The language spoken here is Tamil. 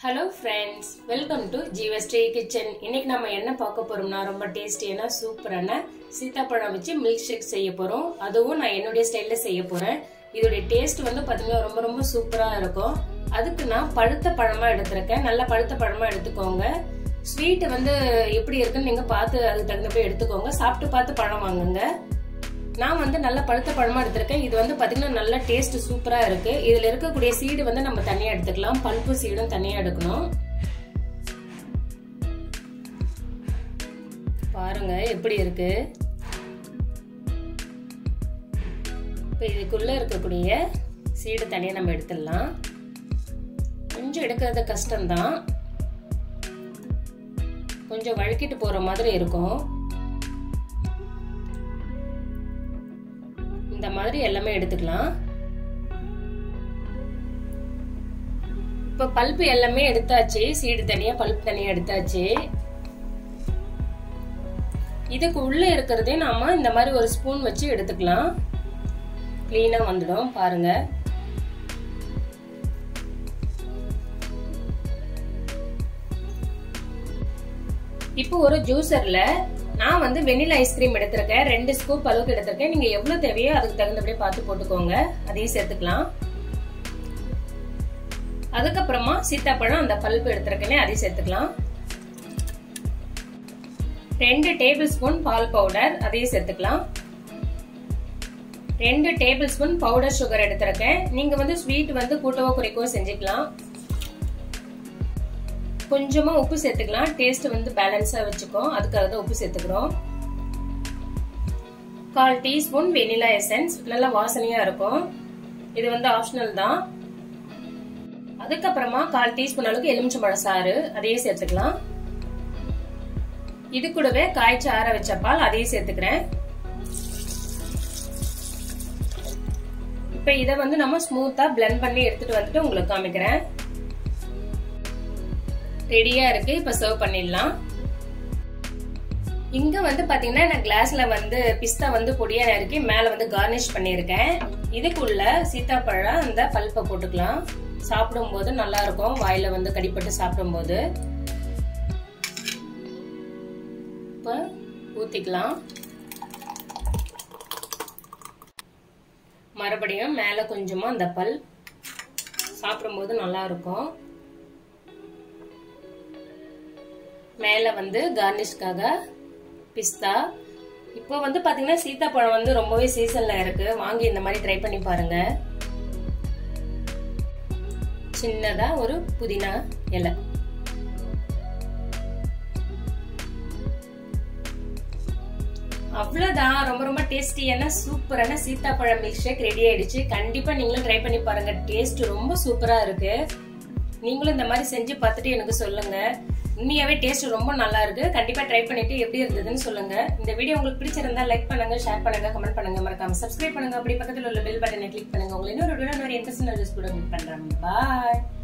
hello friends welcome to Jeevashree kitchen இன்னைக்கு நம்ம என்ன பார்க்க போறோம்னா ரொம்ப டேஸ்டியான சூப்பரான சீத்தாப்பழம் வச்சு மில்க் ஷேக் செய்ய போறோம் அதுவும் நான் என்னுடைய ஸ்டைல்ல செய்ய போறேன் இதோடைய டேஸ்ட் வந்து பாத்தீங்கன்னா ரொம்ப ரொம்ப சூப்பரா இருக்கும் அதுக்கு நான் பழுத்த பழமா எடுத்திருக்கேன் நல்ல பழுத்த பழமா எடுத்துக்கோங்க ஸ்வீட் வந்து எப்படி இருக்குன்னு நீங்க பார்த்து அதுக்கு தகுந்த போய் எடுத்துக்கோங்க சாப்பிட்டு பார்த்து பழம் வாங்குங்க நான் வந்து நல்ல பழுத்த பழமா எடுத்திருக்கேன் இது வந்து பாத்தீங்கன்னா நல்ல டேஸ்ட் சூப்பரா இருக்கு இதுல இருக்கக்கூடிய சீடு வந்து நம்ம தனியா எடுத்துக்கலாம் பல்ப்பு சீடும் தனியா எடுக்கணும் பாருங்க எப்படி இருக்கு இப்போ இதுக்குள்ள இருக்கக்கூடிய சீடு தனியா நம்ம எடுத்துடலாம் கொஞ்சம் எடுக்கிறது கஷ்டம்தான் கொஞ்சம் வழுக்கிட்டு போற மாதிரி இருக்கும் இந்த மாதிரி எல்லாமே எடுத்துக்கலாம் இப்ப பல்ப்பு எல்லாமே எடுத்தாச்சு சீடு தனியா பல்ப் தனியா எடுத்தாச்சு இதுக்கு உள்ள இருக்கிறதே நாம இந்த மாதிரி ஒரு ஸ்பூன் வச்சு எடுத்துக்கலாம் கிளீனா வந்துடும் பாருங்க இப்போ ஒரு ஜூசர்ல நான் வந்து வெனிலா ஐஸ்கிரீம் எடுத்திருக்கேன் ரெண்டு ஸ்கூப் அளவுக்கு எடுத்திருக்கேன் நீங்க எவ்வளவு தேவையோ அதுக்கு தகுந்தபடியே பார்த்து போட்டுக்கோங்க அதையும் சேர்த்துக்கலாம் அதுக்கப்புறமா சீத்தாப்பழம் அந்த பல்ப் எடுத்திருக்கேனே அதையும் சேர்த்துக்கலாம் ரெண்டு டேபிள் ஸ்பூன் பால் பவுடர் அதையும் சேர்த்துக்கலாம் ரெண்டு டேபிள் ஸ்பூன் பவுடர் சுகர் எடுத்திருக்கேன் நீங்க வந்து ஸ்வீட் வந்து கூட்டவோ குறைக்கவோ செஞ்சுக்கலாம் கொஞ்சமா உப்பு சேர்த்துக்கலாம் டேஸ்ட் வந்து பேலன்ஸா வச்சுக்கோ அதுக்காக தான் உப்பு சேர்த்துக்கிறோம் கால் டீஸ்பூன் வெனிலா எசன்ஸ் நல்லா வாசனையா இருக்கும் இது வந்து ஆப்ஷனல் தான் அதுக்கப்புறமா கால் டீஸ்பூன் அளவுக்கு எலுமிச்சம்பழ சாறு அதையும் சேர்த்துக்கலாம் இது கூடவே காய்ச்சி ஆற வச்ச பால் அதையும் சேர்த்துக்கிறேன் இப்ப இதை வந்து நம்ம ஸ்மூத்தா பிளெண்ட் பண்ணி எடுத்துட்டு வந்துட்டு உங்களுக்கு காமிக்கிறேன் ரெடியா இருக்கு இப்ப சர்வ் பண்ணிடலாம் இங்க வந்து பாத்தீங்கன்னா நான் கிளாஸ்ல வந்து பிஸ்தா வந்து பொடியா நறுக்கி மேல வந்து கார்னிஷ் பண்ணிருக்கேன் இதுக்குள்ள சீத்தாப்பழம் அந்த பல்ப்பை போட்டுக்கலாம் சாப்பிடும் போது நல்லா இருக்கும் வாயில வந்து கடிப்பட்டு சாப்பிடும் போது இப்ப ஊத்திக்கலாம் மறுபடியும் மேல கொஞ்சமா அந்த பல் சாப்பிடும்போது நல்லா இருக்கும் மேலே வந்து கார்னிஷ்காக பிஸ்தா இப்போ வந்து பார்த்தீங்கன்னா சீத்தாப்பழம் வந்து ரொம்பவே சீசனில் இருக்கு வாங்கி இந்த மாதிரி ட்ரை பண்ணி பாருங்க சின்னதாக ஒரு புதினா இலை அவ்வளோதான் ரொம்ப ரொம்ப டேஸ்டியான சூப்பரான சீத்தாப்பழம் மில்க் ஷேக் ரெடி ஆயிடுச்சு கண்டிப்பா நீங்களும் ட்ரை பண்ணி பாருங்க டேஸ்ட் ரொம்ப சூப்பரா இருக்கு நீங்களும் இந்த மாதிரி செஞ்சு பார்த்துட்டு எனக்கு சொல்லுங்க உண்மையாவே டேஸ்ட் ரொம்ப நல்லா இருக்கு கண்டிப்பா ட்ரை பண்ணிட்டு எப்படி இருந்ததுன்னு சொல்லுங்க இந்த வீடியோ உங்களுக்கு பிடிச்சிருந்தா லைக் பண்ணுங்க ஷேர் பண்ணுங்க கமெண்ட் பண்ணுங்க மறக்காம சப்ஸ்கிரைப் பண்ணுங்க அப்படி பக்கத்துல உள்ள பெல் பட்டனை கிளிக் பண்ணுங்க உங்களுக்கு இன்னொரு வீடியோ நிறைய இன்ட்ரெஸ்ட் கூட மீட் பண்றேன் பாய்